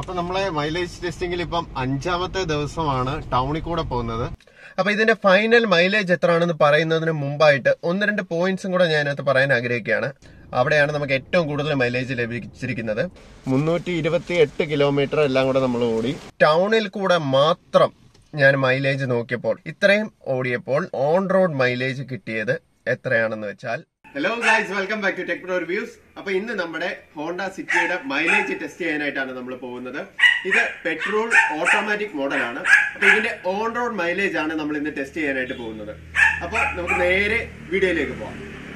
അപ്പൊ നമ്മളെ മൈലേജ് ടെസ്റ്റിംഗിൽ ഇപ്പം അഞ്ചാമത്തെ ദിവസമാണ് ടൗണിൽ കൂടെ പോകുന്നത് അപ്പൊ ഇതിന്റെ ഫൈനൽ മൈലേജ് എത്രയാണെന്ന് പറയുന്നതിന് മുമ്പായിട്ട് ഒന്ന് രണ്ട് പോയിന്റ്സും കൂടെ ഞാൻ അതിനകത്ത് പറയാൻ ആഗ്രഹിക്കുകയാണ് അവിടെയാണ് നമുക്ക് ഏറ്റവും കൂടുതൽ മൈലേജ് ലഭിച്ചിരിക്കുന്നത് മുന്നൂറ്റി ഇരുപത്തി എട്ട് കിലോമീറ്റർ എല്ലാം കൂടെ നമ്മൾ ഓടി ടൗണിൽ കൂടെ മാത്രം ഞാൻ മൈലേജ് നോക്കിയപ്പോൾ ഇത്രയും ഓടിയപ്പോൾ ഓൺ റോഡ് മൈലേജ് കിട്ടിയത് എത്രയാണെന്ന് വെച്ചാൽ hello guys welcome back to tech pro reviews അപ്പൊ ഇന്ന് നമ്മുടെ ഹോണ്ട സിറ്റിയുടെ മൈലേജ് ടെസ്റ്റ് ചെയ്യാനായിട്ടാണ് നമ്മൾ പോകുന്നത് ഇത് പെട്രോൾ ഓട്ടോമാറ്റിക് മോഡലാണ് അപ്പൊ ഇതിന്റെ ഓൺ റോഡ് മൈലേജ് ആണ് നമ്മൾ ഇന്ന് ടെസ്റ്റ് ചെയ്യാനായിട്ട് പോകുന്നത് അപ്പൊ നമുക്ക് നേരെ വീഡിയോയിലേക്ക് പോവാം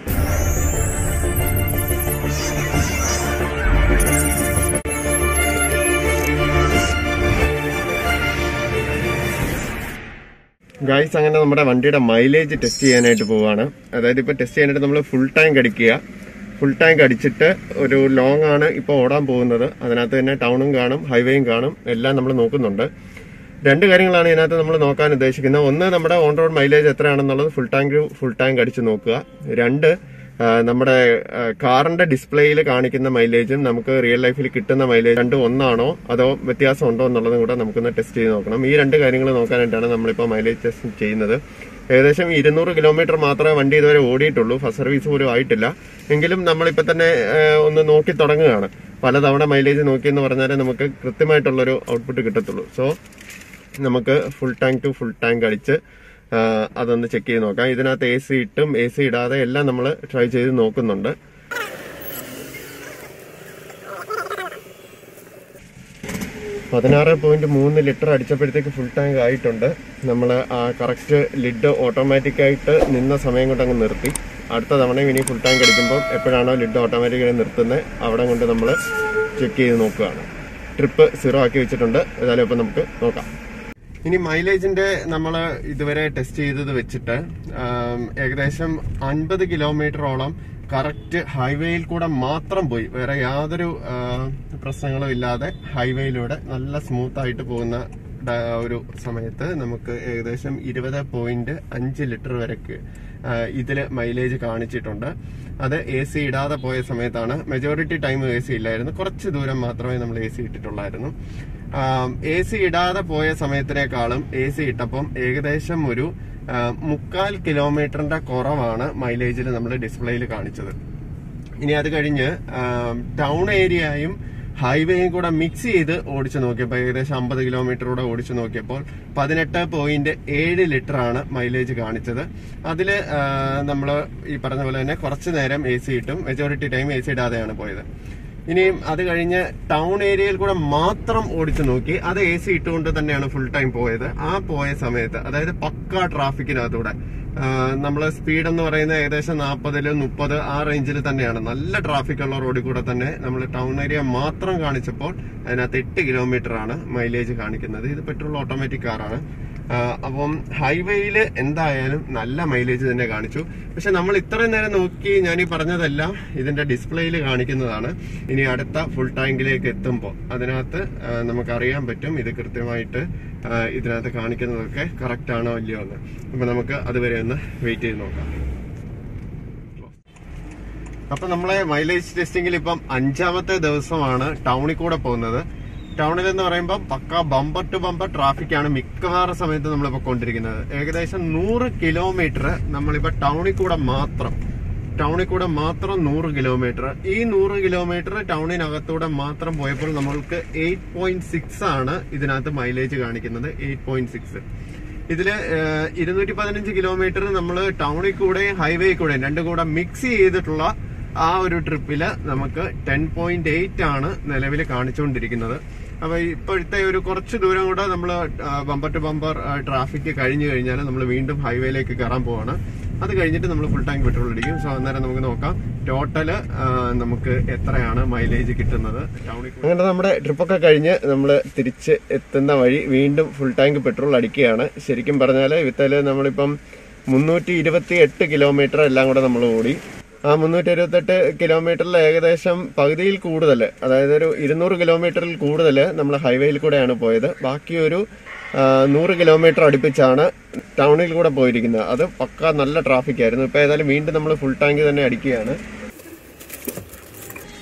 ഗായ്സ് അങ്ങനെ നമ്മുടെ വണ്ടിയുടെ മൈലേജ് ടെസ്റ്റ് ചെയ്യാനായിട്ട് പോവാണ് അതായത് ഇപ്പൊ ടെസ്റ്റ് ചെയ്യാനായിട്ട് നമ്മൾ ഫുൾ ടാങ്ക് അടിക്കുക ഫുൾ ടാങ്ക് അടിച്ചിട്ട് ഒരു ലോങ് ആണ് ഇപ്പൊ ഓടാൻ പോകുന്നത് അതിനകത്ത് തന്നെ ടൗണും കാണും ഹൈവേയും കാണും എല്ലാം നമ്മൾ നോക്കുന്നുണ്ട് രണ്ട് കാര്യങ്ങളാണ് ഇതിനകത്ത് നമ്മൾ നോക്കാൻ ഉദ്ദേശിക്കുന്നത് ഒന്ന് നമ്മുടെ ഓൺ റോഡ് മൈലേജ് എത്രയാണെന്നുള്ളത് ഫുൾ ടാങ്ക് ഫുൾ ടാങ്ക് അടിച്ച് നോക്കുക രണ്ട് ആ, നമ്മുടെ ആ, കാറിന്റെ ഡിസ്പ്ലേയിൽ കാണിക്കുന്ന മൈലേജും നമുക്ക് റിയൽ ലൈഫിൽ കിട്ടുന്ന മൈലേജ് രണ്ടും ഒന്നാണോ അതോ വ്യത്യാസം ഉണ്ടോ എന്നുള്ളതും കൂടെ നമുക്കൊന്ന് ടെസ്റ്റ് ചെയ്ത് നോക്കണം ഈ രണ്ട് കാര്യങ്ങൾ നോക്കാനായിട്ടാണ് നമ്മളിപ്പോൾ മൈലേജ് ടെസ്റ്റ് ചെയ്യുന്നത് ഏകദേശം ഇരുന്നൂറ് കിലോമീറ്റർ മാത്രമേ വണ്ടി ഇതുവരെ ഓടിയിട്ടുള്ളൂ ഫസ്റ്റ് സർവീസ് പോലും ആയിട്ടില്ല എങ്കിലും നമ്മളിപ്പോൾ തന്നെ ആ, ഒന്ന് നോക്കി തുടങ്ങുകയാണ് പലതവണ മൈലേജ് നോക്കിയെന്ന് പറഞ്ഞാൽ നമുക്ക് കൃത്യമായിട്ടുള്ളൊരു ഔട്ട്പുട്ട് കിട്ടത്തുള്ളൂ സോ നമുക്ക് full tank to full tank അടിച്ച് ആ, അതൊന്ന് ചെക്ക് ചെയ്ത് നോക്കാം ഇതിനകത്ത് എ സി ഇട്ടും എ സി ഇടാതെ എല്ലാം നമ്മൾ ട്രൈ ചെയ്ത് നോക്കുന്നുണ്ട് പതിനാറ് പോയിന്റ് മൂന്ന് ലിറ്റർ അടിച്ചപ്പോഴത്തേക്ക് ഫുൾ ടാങ്ക് ആയിട്ടുണ്ട് നമ്മൾ ആ കറക്റ്റ് ലിഡ് ഓട്ടോമാറ്റിക് ആയിട്ട് നിന്ന സമയം കൊണ്ട് അങ്ങ് നിർത്തി അടുത്ത തവണ ഇനി ഫുൾ ടാങ്ക് അടിക്കുമ്പോൾ എപ്പോഴാണോ ലിഡ് ഓട്ടോമാറ്റിക്കായി നിർത്തുന്നത് അവിടെ കൊണ്ട് നമ്മൾ ചെക്ക് ചെയ്ത് നോക്കുകയാണ് ട്രിപ്പ് സീറോ ആക്കി വെച്ചിട്ടുണ്ട് ഏതായാലും ഇപ്പം നമുക്ക് നോക്കാം ഇനി മൈലേജിന്റെ നമ്മൾ ഇതുവരെ ടെസ്റ്റ് ചെയ്തത് വെച്ചിട്ട് ആം, ഏകദേശം അൻപത് കിലോമീറ്ററോളം കറക്റ്റ് ഹൈവേയിൽ കൂടെ മാത്രം പോയി വേറെ യാതൊരു ആ, പ്രശ്നങ്ങളും ഇല്ലാതെ ഹൈവേയിലൂടെ നല്ല സ്മൂത്ത് ആയിട്ട് പോകുന്ന ഡ- ഒരു സമയത്ത് നമുക്ക് ഏകദേശം ഇരുപത് പോയിന്റ് അഞ്ച് ലിറ്റർ വരെക്ക് ആ, ഇതില് മൈലേജ് കാണിച്ചിട്ടുണ്ട് അത് എ സി ഇടാതെ പോയ സമയത്താണ് മെജോറിറ്റി ടൈം എ സി ഇല്ലായിരുന്നു കുറച്ച് ദൂരം മാത്രമേ നമ്മൾ എ സി ഇട്ടിട്ടുള്ളായിരുന്നു എ സി ഇടാതെ പോയ സമയത്തിനേക്കാളും എ സി ഇട്ടപ്പം ഏകദേശം ഒരു ആ, മുക്കാൽ കിലോമീറ്ററിന്റെ കുറവാണ് മൈലേജിൽ നമ്മൾ ഡിസ്പ്ലേയിൽ കാണിച്ചത് ഇനി അത് കഴിഞ്ഞ് ടൗൺ ഏരിയയും ഹൈവേയും കൂടെ മിക്സ് ചെയ്ത് ഓടിച്ചു നോക്കിയപ്പോൾ ഏകദേശം അമ്പത് കിലോമീറ്ററൂടെ ഓടിച്ചു നോക്കിയപ്പോൾ പതിനെട്ട് പോയിന്റ് ഏഴ് ലിറ്റർ ആണ് മൈലേജ് കാണിച്ചത് അതിൽ നമ്മൾ ഈ പറഞ്ഞ പോലെ തന്നെ കുറച്ച് നേരം എ സി ഇട്ടും മെജോറിറ്റി ടൈം എ സി ഇടാതെയാണ് പോയത് ഇനിയും അത് കഴിഞ്ഞ് ടൗൺ ഏരിയയിൽ കൂടെ മാത്രം ഓടിച്ചു നോക്കി അത് എ സി ഇട്ടുകൊണ്ട് തന്നെയാണ് ഫുൾ ടൈം പോയത് ആ പോയ സമയത്ത് അതായത് പക്ക ട്രാഫിക്കിനകത്തൂടെ നമ്മൾ സ്പീഡ് എന്ന് പറയുന്നത് ഏകദേശം നാൽപ്പതില് മുപ്പത് ആ റേഞ്ചിൽ തന്നെയാണ് നല്ല ട്രാഫിക് ഉള്ള റോഡിൽ കൂടെ തന്നെ നമ്മൾ ടൗൺ ഏരിയ മാത്രം കാണിച്ചപ്പോൾ അതിനകത്ത് എട്ട് കിലോമീറ്റർ ആണ് മൈലേജ് കാണിക്കുന്നത് ഇത് പെട്രോൾ ഓട്ടോമാറ്റിക് കാറാണ് ആ, അപ്പം ഹൈവേയിൽ എന്തായാലും നല്ല മൈലേജ് തന്നെ കാണിച്ചു പക്ഷെ നമ്മൾ ഇത്രയും നേരം നോക്കി ഞാൻ ഈ പറഞ്ഞതെല്ലാം ഇതിന്റെ ഡിസ്പ്ലേയിൽ കാണിക്കുന്നതാണ് ഇനി അടുത്ത ഫുൾ ടാങ്കിലേക്ക് എത്തുമ്പോൾ അതിനകത്ത് ആ, നമുക്കറിയാൻ പറ്റും ഇത് കൃത്യമായിട്ട് ആ, ഇതിനകത്ത് കാണിക്കുന്നതൊക്കെ കറക്റ്റ് ആണോ ഇല്ലയോ എന്ന് അപ്പൊ നമുക്ക് അതുവരെ ഒന്ന് വെയിറ്റ് ചെയ്ത് നോക്കാം അപ്പൊ നമ്മളെ മൈലേജ് ടെസ്റ്റിംഗിൽ ഇപ്പം അഞ്ചാമത്തെ ദിവസമാണ് ടൗണിൽ കൂടെ പോകുന്നത് ടൗണിൽ എന്ന് പറയുമ്പോൾ പക്ക ബമ്പർ ടു ബമ്പർ ട്രാഫിക് ആണ് മിക്കവാറും സമയത്ത് നമ്മളിപ്പോ കൊണ്ടിരിക്കുന്നത് ഏകദേശം നൂറ് കിലോമീറ്റർ നമ്മളിപ്പോ ടൗണിൽ കൂടെ മാത്രം ടൗണിൽ കൂടെ മാത്രം നൂറ് കിലോമീറ്റർ ഈ നൂറ് കിലോമീറ്റർ ടൗണിനകത്തൂടെ മാത്രം പോയപ്പോൾ നമ്മൾക്ക് എയ്റ്റ് പോയിന്റ് സിക്സ് ആണ് ഇതിനകത്ത് മൈലേജ് കാണിക്കുന്നത് എയ്റ്റ് പോയിന്റ് സിക്സ് ഇതില് ഇരുന്നൂറ്റി പതിനഞ്ച് കിലോമീറ്റർ നമ്മൾ ടൗണിൽ കൂടെ ഹൈവേ കൂടെ രണ്ടും കൂടെ മിക്സ് ചെയ്തിട്ടുള്ള ആ ഒരു ട്രിപ്പില് നമുക്ക് ടെൻ പോയിന്റ് എയ്റ്റ് ആണ് നിലവിൽ കാണിച്ചുകൊണ്ടിരിക്കുന്നത് അപ്പൊ ഇപ്പോഴത്തെ ഒരു കുറച്ച് ദൂരം കൂടെ നമ്മൾ ബമ്പർ ടു ബമ്പർ ട്രാഫിക് കഴിഞ്ഞു കഴിഞ്ഞാൽ നമ്മൾ വീണ്ടും ഹൈവേയിലേക്ക് കയറാൻ പോവാണ് അത് കഴിഞ്ഞിട്ട് നമ്മൾ ഫുൾ ടാങ്ക് പെട്രോൾ അടിക്കും സോ അന്നേരം നമുക്ക് നോക്കാം ടോട്ടല് നമുക്ക് എത്രയാണ് മൈലേജ് കിട്ടുന്നത് ടൗണിൽ അങ്ങനെ നമ്മുടെ ട്രിപ്പൊക്കെ കഴിഞ്ഞ് നമ്മൾ തിരിച്ച് എത്തുന്ന വഴി വീണ്ടും ഫുൾ ടാങ്ക് പെട്രോൾ അടിക്കുകയാണ് ശരിക്കും പറഞ്ഞാൽ വിത്തല് നമ്മളിപ്പം മുന്നൂറ്റി ഇരുപത്തി എട്ട് കിലോമീറ്റർ എല്ലാം കൂടെ നമ്മൾ ഓടി ആ മുന്നൂറ്റി ഇരുപത്തെട്ട് കിലോമീറ്ററിൽ ഏകദേശം പകുതിയിൽ കൂടുതൽ അതായത് ഒരു ഇരുന്നൂറ് കിലോമീറ്ററിൽ കൂടുതൽ നമ്മൾ ഹൈവേയിൽ കൂടെയാണ് പോയത് ബാക്കി ഒരു ആ, നൂറ് കിലോമീറ്റർ അടുപ്പിച്ചാണ് ടൗണിൽ കൂടെ പോയിരിക്കുന്നത് അത് പക്ക നല്ല ട്രാഫിക് ആയിരുന്നു ഇപ്പൊ ഏതായാലും വീണ്ടും നമ്മൾ ഫുൾ ടാങ്ക് തന്നെ അടിക്കുകയാണ്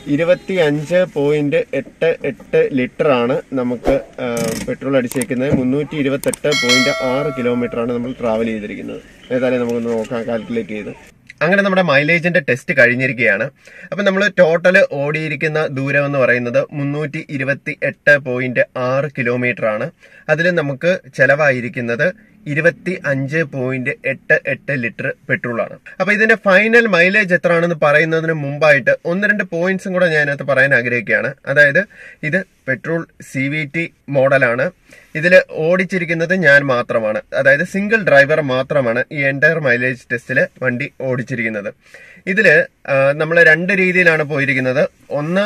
ഇരുപത്തി അഞ്ച് പോയിന്റ് എട്ട് എട്ട് ലിറ്റർ ആണ് നമുക്ക് ആ, പെട്രോൾ അടിച്ചേക്കുന്നത് മുന്നൂറ്റി ഇരുപത്തെട്ട് പോയിന്റ് ആറ് കിലോമീറ്റർ ആണ് നമ്മൾ ട്രാവൽ ചെയ്തിരിക്കുന്നത് ഏതായാലും നമുക്കൊന്ന് നോക്കാം കാൽക്കുലേറ്റ് ചെയ്ത് അങ്ങനെ നമ്മുടെ മൈലേജിന്റെ ടെസ്റ്റ് കഴിഞ്ഞിരിക്കുകയാണ് അപ്പൊ നമ്മൾ ടോട്ടൽ ഓടിയിരിക്കുന്ന ദൂരം എന്ന് പറയുന്നത് മുന്നൂറ്റി ഇരുപത്തി എട്ട് പോയിന്റ് ആറ് കിലോമീറ്റർ ആണ് അതിൽ നമുക്ക് ചെലവായിരിക്കുന്നത് ഇരുപത്തി അഞ്ച് പോയിന്റ് എട്ട് എട്ട് ലിറ്റർ പെട്രോൾ ആണ് അപ്പൊ ഇതിന്റെ ഫൈനൽ മൈലേജ് എത്രയാണെന്ന് പറയുന്നതിന് മുമ്പായിട്ട് ഒന്ന് രണ്ട് പോയിന്റ്സും കൂടെ ഞാൻ അതിനകത്ത് പറയാൻ ആഗ്രഹിക്കുകയാണ് അതായത് ഇത് പെട്രോൾ സി വി ടി മോഡലാണ് ഇതിൽ ഓടിച്ചിരിക്കുന്നത് ഞാൻ മാത്രമാണ് അതായത് സിംഗിൾ ഡ്രൈവർ മാത്രമാണ് ഈ എൻറ്റയർ മൈലേജ് ടെസ്റ്റിൽ വണ്ടി ഓടിച്ചിരിക്കുന്നത് ഇതില് നമ്മൾ രണ്ട് രീതിയിലാണ് പോയിരിക്കുന്നത് ഒന്ന്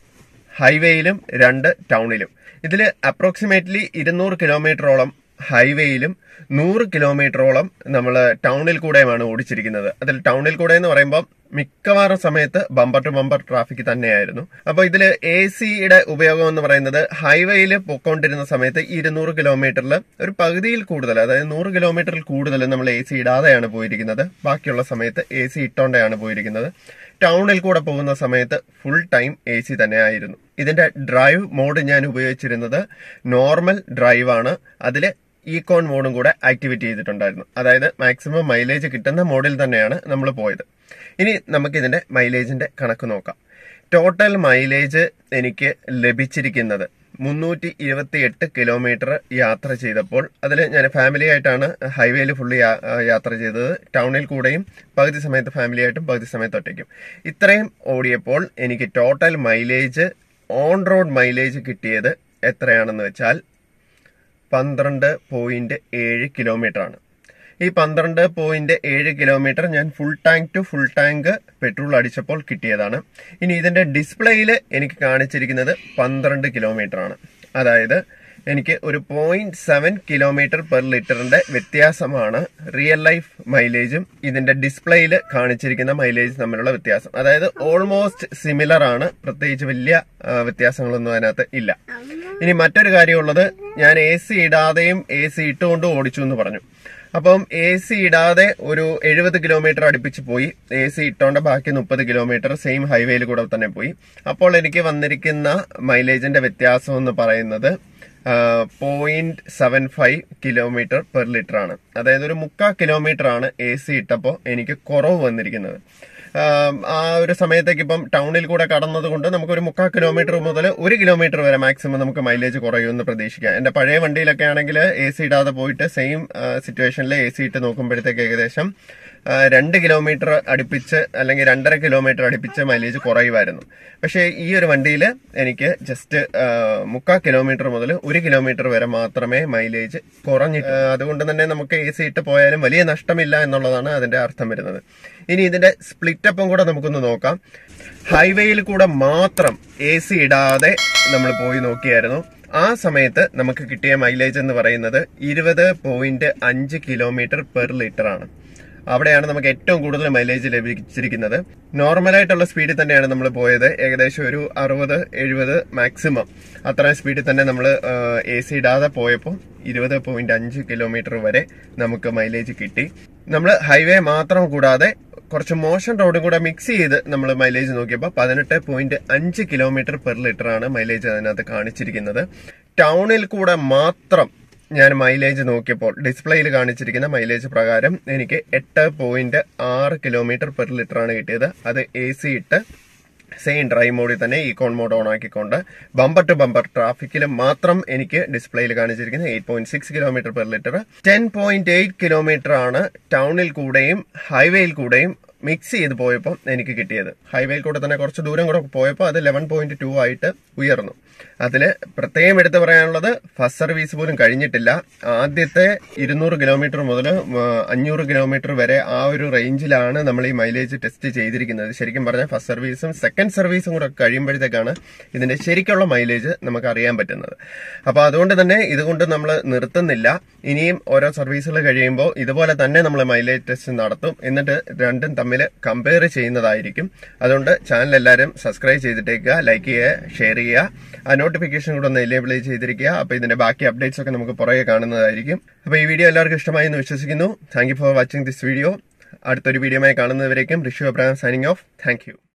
ഹൈവേയിലും രണ്ട് ടൗണിലും ഇതിൽ അപ്രോക്സിമേറ്റ്ലി ഇരുന്നൂറ് കിലോമീറ്ററോളം ഹൈവേയിലും നൂറ് കിലോമീറ്ററോളം നമ്മൾ ടൗണിൽ കൂടെയുമാണ് ഓടിച്ചിരിക്കുന്നത് അതിൽ ടൗണിൽ കൂടെ എന്ന് പറയുമ്പോൾ മിക്കവാറും സമയത്ത് ബമ്പർ ടു ബമ്പർ ട്രാഫിക് തന്നെയായിരുന്നു അപ്പൊ ഇതിൽ എ സിയുടെ ഉപയോഗം എന്ന് പറയുന്നത് ഹൈവേയിൽ പൊക്കോണ്ടിരുന്ന സമയത്ത് ഇരുന്നൂറ് കിലോമീറ്ററിൽ ഒരു പകുതിയിൽ കൂടുതൽ അതായത് നൂറ് കിലോമീറ്ററിൽ കൂടുതൽ നമ്മൾ എ സി ഇടാതെയാണ് പോയിരിക്കുന്നത് ബാക്കിയുള്ള സമയത്ത് എ സി ഇട്ടോണ്ടെയാണ് പോയിരിക്കുന്നത് ടൗണിൽ കൂടെ പോകുന്ന സമയത്ത് ഫുൾ ടൈം എ സി തന്നെയായിരുന്നു ഇതിന്റെ ഡ്രൈവ് മോഡ് ഞാൻ ഉപയോഗിച്ചിരുന്നത് നോർമൽ ഡ്രൈവ് ആണ് അതിൽ ഈക്കോൺ മോഡും കൂടെ ആക്ടിവേറ്റ് ചെയ്തിട്ടുണ്ടായിരുന്നു അതായത് മാക്സിമം മൈലേജ് കിട്ടുന്ന മോഡിൽ തന്നെയാണ് നമ്മൾ പോയത് ഇനി നമുക്ക് ഇതിന്റെ മൈലേജിന്റെ കണക്ക് നോക്കാം ടോട്ടൽ മൈലേജ് എനിക്ക് ലഭിച്ചിരിക്കുന്നത് മുന്നൂറ്റി ഇരുപത്തി എട്ട് കിലോമീറ്റർ യാത്ര ചെയ്തപ്പോൾ അതിൽ ഞാൻ ഫാമിലി ആയിട്ടാണ് ഹൈവേയിൽ ഫുള്ള് യാത്ര ചെയ്തത് ടൗണിൽ കൂടെയും പകുതി സമയത്ത് ഫാമിലി ആയിട്ടും പകുതി സമയത്ത് ഒറ്റയ്ക്കും ഇത്രയും ഓടിയപ്പോൾ എനിക്ക് total mileage on road mileage കിട്ടിയത് എത്രയാണെന്ന് വെച്ചാൽ പന്ത്രണ്ട് പോയിന്റ് ഏഴ് കിലോമീറ്റർ ആണ് ഈ പന്ത്രണ്ട് പോയിന്റ് ഏഴ് കിലോമീറ്റർ ഞാൻ full tank to full tank petrol അടിച്ചപ്പോൾ കിട്ടിയതാണ് ഇനി ഇതിന്റെ ഡിസ്പ്ലേയിൽ എനിക്ക് കാണിച്ചിരിക്കുന്നത് പന്ത്രണ്ട് കിലോമീറ്റർ ആണ് അതായത് എനിക്ക് ഒരു പോയിന്റ് സെവൻ കിലോമീറ്റർ പെർ ലിറ്ററിന്റെ വ്യത്യാസമാണ് റിയൽ ലൈഫ് മൈലേജും ഇതിന്റെ ഡിസ്പ്ലേയിൽ കാണിച്ചിരിക്കുന്ന മൈലേജ് തമ്മിലുള്ള വ്യത്യാസം അതായത് ഓൾമോസ്റ്റ് സിമിലർ ആണ് പ്രത്യേകിച്ച് വലിയ ആ, വ്യത്യാസങ്ങളൊന്നും അതിനകത്ത് ഇല്ല ഇനി മറ്റൊരു കാര്യമുള്ളത് ഞാൻ എ സി ഇടാതെയും എ സി ഇട്ടുകൊണ്ട് ഓടിച്ചു എന്ന് പറഞ്ഞു അപ്പം എ സി ഇടാതെ ഒരു എഴുപത് കിലോമീറ്റർ അടുപ്പിച്ച് പോയി എ സി ഇട്ടോണ്ട് ബാക്കി മുപ്പത് കിലോമീറ്റർ സെയിം ഹൈവേയിൽ കൂടെ തന്നെ പോയി അപ്പോൾ എനിക്ക് വന്നിരിക്കുന്ന മൈലേജിന്റെ വ്യത്യാസം എന്ന് പറയുന്നത് point seven five kilometre per litre ആണ് അതായത് ഒരു മുക്കാ കിലോമീറ്റർ ആണ് എ സി ഇട്ടപ്പോൾ എനിക്ക് കുറവ് വന്നിരിക്കുന്നത് ആം, ആ ഒരു സമയത്തേക്ക് ഇപ്പം ടൗണിൽ കൂടെ കടന്നത് കൊണ്ട് നമുക്ക് ഒരു മുക്കാൽ കിലോമീറ്റർ മുതൽ ഒരു കിലോമീറ്റർ വരെ മാക്സിമം നമുക്ക് മൈലേജ് കുറയുമെന്ന് പ്രതീക്ഷിക്കാം എന്റെ പഴയ വണ്ടിയിലൊക്കെ ആണെങ്കിൽ എ സി ഇടാതെ പോയിട്ട് സെയിം സിറ്റുവേഷനിൽ എ സി ഇട്ട് നോക്കുമ്പോഴത്തേക്ക് ഏകദേശം ആ, രണ്ട് കിലോമീറ്റർ അടുപ്പിച്ച് അല്ലെങ്കിൽ രണ്ടര കിലോമീറ്റർ അടുപ്പിച്ച് മൈലേജ് കുറയുമായിരുന്നു പക്ഷേ ഈ ഒരു വണ്ടിയിൽ എനിക്ക് ജസ്റ്റ് മുക്കാൽ കിലോമീറ്റർ മുതൽ ഒരു കിലോമീറ്റർ വരെ മാത്രമേ മൈലേജ് കുറഞ്ഞിട്ട് ആ, അതുകൊണ്ട് തന്നെ നമുക്ക് എ സി ഇട്ട് പോയാലും വലിയ നഷ്ടമില്ല എന്നുള്ളതാണ് അതിന്റെ അർത്ഥം വരുന്നത് ഇനി ഇതിന്റെ സ്പ്ലിറ്റ് അപ്പും കൂടെ നമുക്കൊന്ന് നോക്കാം ഹൈവേയിൽ കൂടെ മാത്രം എ സി ഇടാതെ നമ്മൾ പോയി നോക്കിയായിരുന്നു ആ സമയത്ത് നമുക്ക് കിട്ടിയ മൈലേജ് എന്ന് പറയുന്നത് ഇരുപത് പോയിന്റ് അഞ്ച് കിലോമീറ്റർ പെർ ലിറ്റർ ആണ് അവിടെയാണ് നമുക്ക് ഏറ്റവും കൂടുതൽ മൈലേജ് ലഭിച്ചിരിക്കുന്നത് നോർമലായിട്ടുള്ള സ്പീഡിൽ തന്നെയാണ് നമ്മൾ പോയത് ഏകദേശം ഒരു അറുപത് എഴുപത് മാക്സിമം അത്രയും സ്പീഡിൽ തന്നെ നമ്മൾ എ സി ഇടാതെ പോയപ്പോൾ ഇരുപത് പോയിന്റ് അഞ്ച് കിലോമീറ്റർ വരെ നമുക്ക് മൈലേജ് കിട്ടി നമ്മൾ ഹൈവേ മാത്രം കൂടാതെ കുറച്ച് മോശം റോഡും കൂടെ മിക്സ് ചെയ്ത് നമ്മൾ മൈലേജ് നോക്കിയപ്പോൾ പതിനെട്ട് പോയിന്റ് അഞ്ച് കിലോമീറ്റർ പെർ ലിറ്റർ ആണ് മൈലേജ് അതിനകത്ത് കാണിച്ചിരിക്കുന്നത് ടൗണിൽ കൂടെ മാത്രം ഞാൻ മൈലേജ് നോക്കിയപ്പോൾ ഡിസ്പ്ലേയിൽ കാണിച്ചിരിക്കുന്ന മൈലേജ് പ്രകാരം എനിക്ക് എട്ട് പോയിന്റ് ആറ് കിലോമീറ്റർ പെർ ലിറ്റർ ആണ് കിട്ടിയത് അത് എ സി ഇട്ട് സെയിം ഡ്രൈവ് മോഡിൽ തന്നെ ഈക്കോൺ മോഡ് ഓൺ ആക്കിക്കൊണ്ട് ബമ്പർ ടു ബമ്പർ ട്രാഫിക്കിൽ മാത്രം എനിക്ക് ഡിസ്പ്ലേയിൽ കാണിച്ചിരിക്കുന്നത് eight point six kilometre per litre ten point eight kilometre ആണ് ടൗണിൽ കൂടെയും ഹൈവേയിൽ കൂടെയും മിക്സ് ചെയ്ത് പോയപ്പോൾ എനിക്ക് കിട്ടിയത് ഹൈവേയിൽ കൂടെ തന്നെ കുറച്ച് ദൂരം കൂടെ പോയപ്പോൾ അത് ലെവൻ പോയിന്റ് ടു ആയിട്ട് ഉയർന്നു അതിൽ പ്രത്യേകം എടുത്തു പറയാനുള്ളത് ഫസ്റ്റ് സർവീസ് പോലും കഴിഞ്ഞിട്ടില്ല ആദ്യത്തെ ഇരുന്നൂറ് കിലോമീറ്റർ മുതൽ അഞ്ഞൂറ് കിലോമീറ്റർ വരെ ആ ഒരു റേഞ്ചിലാണ് നമ്മൾ ഈ മൈലേജ് ടെസ്റ്റ് ചെയ്തിരിക്കുന്നത് ശരിക്കും പറഞ്ഞാൽ ഫസ്റ്റ് സർവീസും സെക്കൻഡ് സർവീസും കൂടെ കഴിയുമ്പോഴത്തേക്കാണ് ഇതിന്റെ ശരിക്കുള്ള മൈലേജ് നമുക്ക് അറിയാൻ പറ്റുന്നത് അപ്പൊ അതുകൊണ്ട് തന്നെ ഇതുകൊണ്ട് നമ്മൾ നിർത്തുന്നില്ല ഇനിയും ഓരോ സർവീസുകൾ കഴിയുമ്പോൾ ഇതുപോലെ തന്നെ നമ്മൾ മൈലേജ് ടെസ്റ്റ് നടത്തും എന്നിട്ട് രണ്ടും തമ്മിൽ കമ്പയർ ചെയ്യുന്നതായിരിക്കും അതുകൊണ്ട് ചാനൽ എല്ലാവരും സബ്സ്ക്രൈബ് ചെയ്തിട്ടേക്കുക ലൈക്ക് ചെയ്യുക ഷെയർ ചെയ്യുക ആ നോട്ടിഫിക്കേഷൻ കൂടെ ഒന്ന് എനേബിൾ ചെയ്തിരിക്കുക അപ്പൊ ഇതിന്റെ ബാക്കി അപ്ഡേറ്റ്സ് ഒക്കെ നമുക്ക് പുറകെ കാണുന്നതായിരിക്കും അപ്പൊ ഈ വീഡിയോ എല്ലാവർക്കും ഇഷ്ടമായി എന്ന് വിശ്വസിക്കുന്നു thank you for watching this video അടുത്തൊരു വീഡിയോമായി കാണുന്നവരേക്കും Rishu Abraham signing off thank U